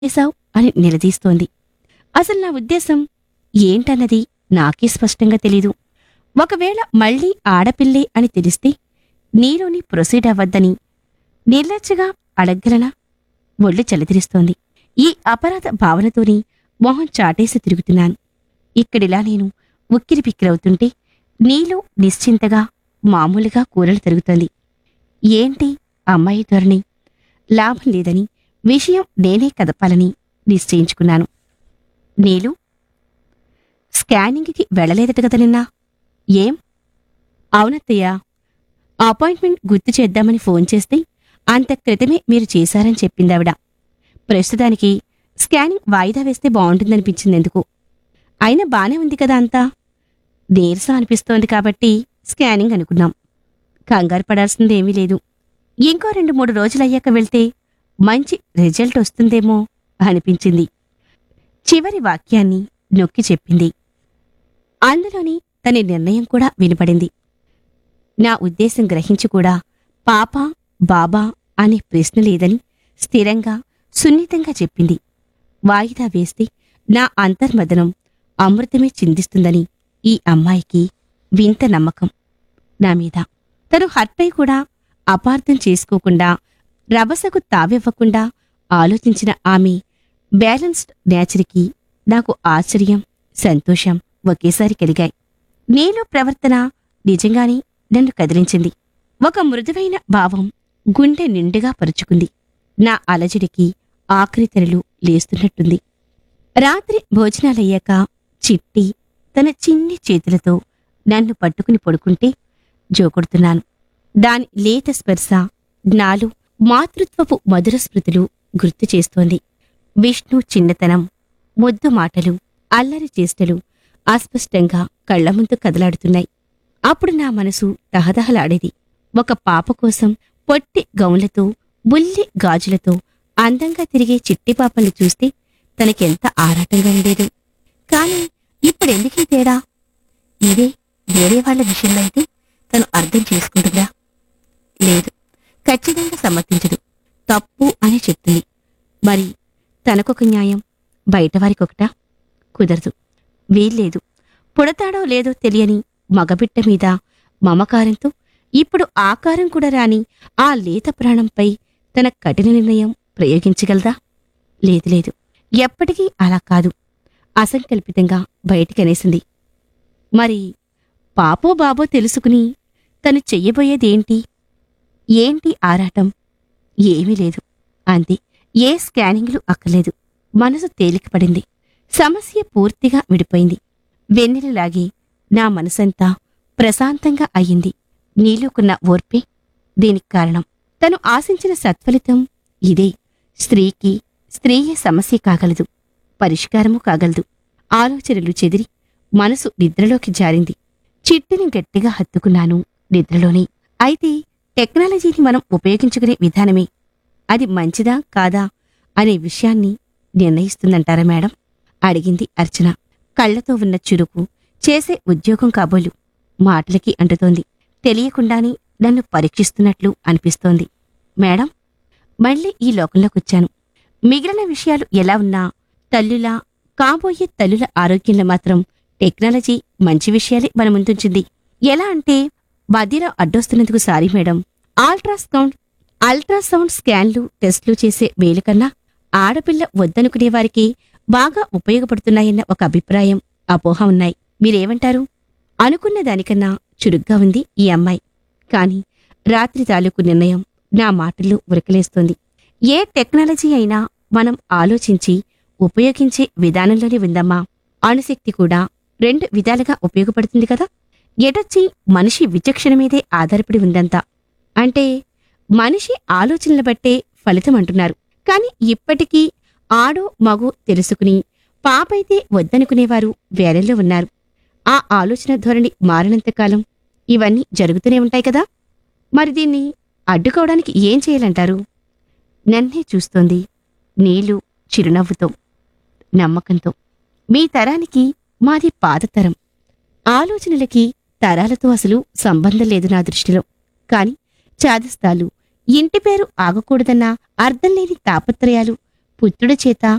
చేశావు అని నిలదీస్తోంది అసలు నా ఉద్దేశం ఏంటన్నది నాకే స్పష్టంగా తెలీదు ఒకవేళ మళ్ళీ ఆడపిల్లే అని తెలిస్తే నీలోని ప్రొసీడ్ అవ్వద్దని నిర్లజ్జగా అడగ్గలనా ఒళ్ళు చలితిరిస్తోంది ఈ అపరాధ భావనతోని మొహం చాటేసి తిరుగుతున్నాను ఇక్కడిలా నేను ఉక్కిరి పిక్కిరవుతుంటే నీలో నిశ్చింతగా మామూలుగా కూరలు తిరుగుతోంది ఏంటి అమ్మాయి ధోరణి లాభం లేదని విషయం నేనే కదపాలని నిశ్చయించుకున్నాను నీలు స్కానింగ్కి వెళ్ళలేదట కదా నిన్న ఏం అవునత్తయ్యా అపాయింట్మెంట్ గుర్తు చేద్దామని ఫోన్ చేస్తే అంత క్రితమే మీరు చేశారని చెప్పిందావిడ ప్రస్తుతానికి స్కానింగ్ వాయిదా వేస్తే బాగుంటుందనిపించింది ఎందుకు అయినా బానే ఉంది కదా అంతా నీరసం అనిపిస్తోంది కాబట్టి స్కానింగ్ అనుకున్నాం కంగారు పడాల్సిందేమీ లేదు ఇంకో రెండు మూడు రోజులయ్యాక వెళ్తే మంచి రిజల్ట్ వస్తుందేమో అనిపించింది చివరి వాక్యాన్ని నొక్కి చెప్పింది అందులోని తన నిర్ణయం కూడా వినపడింది నా ఉద్దేశం గ్రహించి కూడా పాప బాబా అనే ప్రశ్న లేదని స్థిరంగా సున్నితంగా చెప్పింది వాయిదా వేస్తే నా అంతర్మదనం అమృతమే చిందిస్తుందని ఈ అమ్మాయికి వింత నమ్మకం నా మీద తను హర్ట్ అయి కూడా అపార్థం చేసుకోకుండా రభసకు తావివ్వకుండా ఆలోచించిన ఆమె బ్యాలెన్స్డ్ నేచర్కి నాకు ఆశ్చర్యం సంతోషం ఒకేసారి కలిగాయి నేను ప్రవర్తన నిజంగానే నన్ను కదిలించింది ఒక మృదువైన భావం గుండె నిండుగా పరుచుకుంది నా అలజడికి ఆఖరి తెరలు లేస్తున్నట్టుంది రాత్రి భోజనాలయ్యాక చిట్టి తన చిన్ని చేతులతో నన్ను పట్టుకుని పడుకుంటే జోకొడుతున్నాను దాని లేత స్పర్శ నాలు మాతృత్వపు మధుర స్మృతులు గుర్తు చేస్తోంది విష్ణు చిన్నతనం ముద్దు మాటలు అల్లరి చేష్టలు అస్పష్టంగా కళ్ల ముందు కదలాడుతున్నాయి అప్పుడు నా మనసు తహదహలాడేది ఒక పాప కోసం పొట్టి గౌన్లతో బుల్లి గాజులతో అందంగా తిరిగే చిట్టి పాపల్ని చూస్తే తనకెంత ఆరాటంగా ఉండేది కాని ఇప్పుడెందుకీ తేడా ఇదే వేరే వాళ్ళ విషయంలో అయితే తను అర్థం చేసుకుంటుందా లేదు ఖచ్చితంగా సమ్మతించదు తప్పు అని చెప్తుంది మరి తనకొక న్యాయం బయటవారికొకటా కుదరదు వీల్లేదు పుడతాడో లేదో తెలియని మగబిడ్డ మీద మమకారంతో ఇప్పుడు ఆకారం కూడా రాని ఆ లేత ప్రాణంపై తన కఠిన నిర్ణయం ప్రయోగించగలదా లేదు లేదు ఎప్పటికీ అలా కాదు అసంకల్పితంగా బయటికనేసింది మరి పాపో బాబో తెలుసుకుని తను చెయ్యబోయేదేంటి ఏంటి ఆరాటం ఏమీ లేదు అంది ఏ స్కానింగ్లు అక్కర్లేదు మనసు తేలికపడింది సమస్య పూర్తిగా విడిపోయింది వెన్నెలలాగి నా మనసంతా ప్రశాంతంగా అయ్యింది నీలోకున్న ఓర్పే దీనికి కారణం తను ఆశించిన సత్ఫలితం ఇదే స్త్రీకి స్త్రీయే సమస్య కాగలదు పరిష్కారము కాగలదు ఆలోచనలు చెదిరి మనసు నిద్రలోకి జారింది చిట్టిని గట్టిగా హత్తుకున్నాను నిద్రలోనే అయితే టెక్నాలజీని మనం ఉపయోగించుకునే విధానమే అది మంచిదా కాదా అనే విషయాన్ని నిర్ణయిస్తుందంటారా మేడం అడిగింది అర్చన కళ్లతో ఉన్న చురుకు చేసే ఉద్యోగం కాబోలు మాటలకి అంటుతోంది తెలియకుండానే నన్ను పరీక్షిస్తున్నట్లు అనిపిస్తోంది మేడం మళ్ళీ ఈ లోకంలోకొచ్చాను మిగిలిన విషయాలు ఎలా ఉన్నా తల్లులా కాబోయే తల్లుల ఆరోగ్యంలో మాత్రం టెక్నాలజీ మంచి విషయాలే మన ముందుంచింది ఎలా అంటే మధ్యలో అడ్డొస్తున్నందుకు సారీ మేడం అల్ట్రాసౌండ్ అల్ట్రాసౌండ్ స్కాన్లు టెస్టులు చేసే మేలు కన్నా ఆడపిల్ల వద్దనుకునే వారికి బాగా ఉపయోగపడుతున్నాయన్న ఒక అభిప్రాయం అపోహ ఉన్నాయి మీరేమంటారు అనుకున్న దానికన్నా చురుగ్గా ఉంది ఈ అమ్మాయి కాని రాత్రి తాలూకు నిర్ణయం నా మాటల్లో ఉరకలేస్తోంది ఏ టెక్నాలజీ అయినా మనం ఆలోచించి ఉపయోగించే విధానంలోనే ఉందమ్మా అణుశక్తి కూడా రెండు విధాలుగా ఉపయోగపడుతుంది కదా ఎటొచ్చి మనిషి విచక్షణ మీదే ఆధారపడి ఉందంతా అంటే మనిషి ఆలోచనలు బట్టే ఫలితం అంటున్నారు కాని ఇప్పటికీ ఆడో మగో తెలుసుకుని పాపైతే వద్దనుకునేవారు వేరెల్లో ఉన్నారు ఆ ఆలోచన ధోరణి మారినంతకాలం ఇవన్నీ జరుగుతూనే ఉంటాయి కదా మరి దీన్ని అడ్డుకోవడానికి ఏం చేయాలంటారు నన్నే చూస్తోంది నీలు చిరునవ్వుతో నమ్మకంతో మీ తరానికి మాది పాత తరం ఆలోచనలకి తరాలతో అసలు సంబంధం లేదు నా దృష్టిలో కాని చాదస్తాలు ఇంటి పేరు ఆగకూడదన్న అర్థం లేని తాపత్రయాలు పుత్రుడి చేత